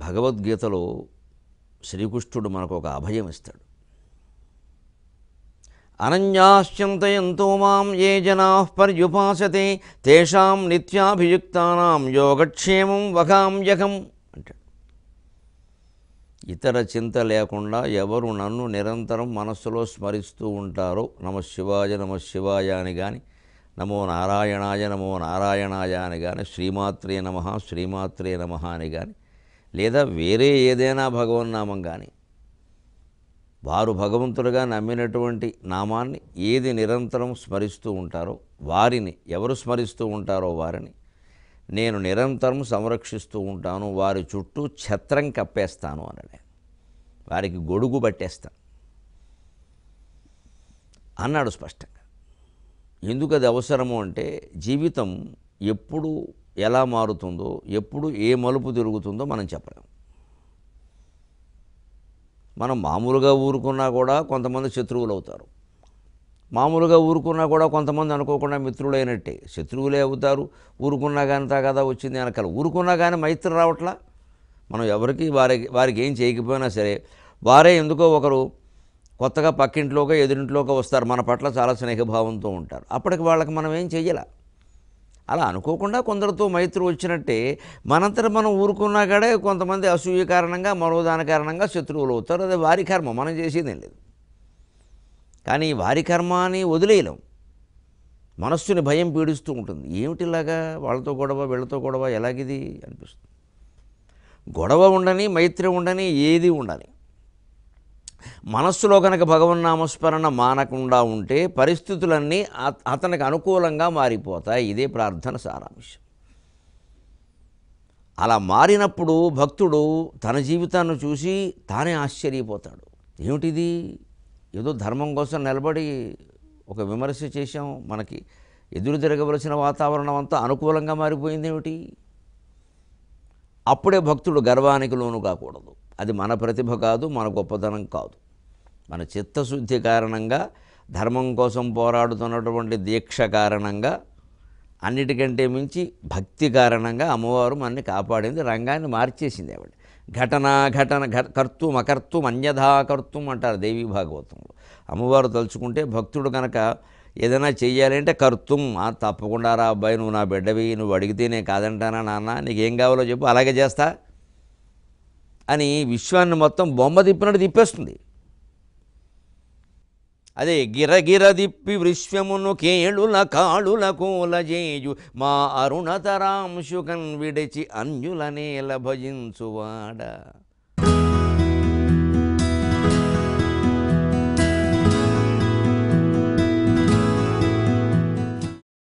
భగవద్గీతలో శ్రీకృష్ణుడు మనకు ఒక అభయం ఇస్తాడు అనన్యాశ్చింతయంతో మాం ఏ జనా పర్యుపాసతే తేషాం నిత్యాభియుక్తానాం యోగక్షేమం వగాంయకం అంటాడు ఇతర చింత లేకుండా ఎవరు నన్ను నిరంతరం మనస్సులో స్మరిస్తూ ఉంటారో నమ శివాయ నమ శివాయ అని కానీ నమో నారాయణాయ నమో నారాయణాయ అని కానీ శ్రీమాత్రే నమ శ్రీమాత్రే నమ అని కానీ లేదా వేరే ఏదైనా భగవన్నామం కానీ వారు భగవంతుడుగా నమ్మినటువంటి నామాన్ని ఏది నిరంతరం స్మరిస్తూ ఉంటారో వారిని ఎవరు స్మరిస్తూ ఉంటారో వారిని నేను నిరంతరం సంరక్షిస్తూ ఉంటాను వారి చుట్టూ ఛత్రం కప్పేస్తాను అన్నాడు వారికి గొడుగు పట్టేస్తాను అన్నాడు స్పష్టంగా ఎందుకు అది అవసరము అంటే జీవితం ఎప్పుడు ఎలా మారుతుందో ఎప్పుడు ఏ మలుపు తిరుగుతుందో మనం చెప్పలేం మనం మామూలుగా ఊరుకున్నా కూడా కొంతమంది శత్రువులు అవుతారు మామూలుగా ఊరుకున్నా కూడా కొంతమంది అనుకోకుండా మిత్రులైనట్టే శత్రువులే అవుతారు ఊరుకున్నా కానీ కదా వచ్చింది అనకాల ఊరుకున్నా కానీ మైత్రి రావట్లా మనం ఎవరికి వారికి వారికి ఏం చేయకపోయినా సరే వారే ఎందుకో ఒకరు కొత్తగా పక్కింట్లోకి ఎదురింట్లోకి వస్తారు మన పట్ల చాలా స్నేహభావంతో ఉంటారు అప్పటికి వాళ్ళకి మనం ఏం చెయ్యాల అలా అనుకోకుండా కొందరితో మైత్రి వచ్చినట్టే మనంతట మనం ఊరుకున్నా కాడే కొంతమంది అసూయ కారణంగా మరో దాని కారణంగా శత్రువులు అవుతారు అది వారి కర్మ మనం చేసేదేం లేదు కానీ వారి కర్మ అని వదిలేయలేం మనస్సుని భయం పీడిస్తూ ఉంటుంది ఏమిటిలాగా వాళ్ళతో గొడవ వీళ్ళతో గొడవ ఎలాగిది అనిపిస్తుంది గొడవ ఉండని మైత్రి ఉండని ఏది ఉండని మనస్సులో కనుక భగవన్నామస్మరణ మానకుండా ఉంటే పరిస్థితులన్నీ అత- అతనికి అనుకూలంగా మారిపోతాయి ఇదే ప్రార్థన సారాంశం అలా మారినప్పుడు భక్తుడు తన జీవితాన్ని చూసి తానే ఆశ్చర్యపోతాడు ఏమిటిది ఏదో ధర్మం కోసం నిలబడి ఒక విమర్శ చేశాం మనకి ఎదురు తిరగవలసిన వాతావరణం అంతా అనుకూలంగా మారిపోయింది ఏమిటి అప్పుడే భక్తుడు గర్వానికి లోను కాకూడదు అది మన ప్రతిభ కాదు మన గొప్పతనం కాదు మన చిత్తశుద్ధి కారణంగా ధర్మం కోసం పోరాడుతున్నటువంటి దీక్ష కారణంగా అన్నిటికంటే మించి భక్తి కారణంగా అమ్మవారు మనని కాపాడింది రంగాన్ని మార్చేసింది ఆవిడ ఘటన ఘటన ఘ కర్తుం అకర్తుం అన్యథా కర్తుం అంటారు దేవీ భాగవతంలో అమ్మవారు తలుచుకుంటే భక్తుడు కనుక ఏదైనా చెయ్యాలంటే కర్తుం "ఆ, తప్పకుండా రా అబ్బాయి నువ్వు నా బిడ్డవి నువ్వు అడిగితే నేను కాదంటానా నాన్న నీకేం కావాలో చెప్పు అలాగే చేస్తా అని విశ్వాన్ని మొత్తం బొమ్మ తిప్పినట్టు తిప్పేస్తుంది అదే గిరగిర దిప్పి విశ్వమును కేళుల కాళుల కూలజేయు మా అరుణతరాంశుకన్ విడిచి అన్యుల నేల భజించువాడ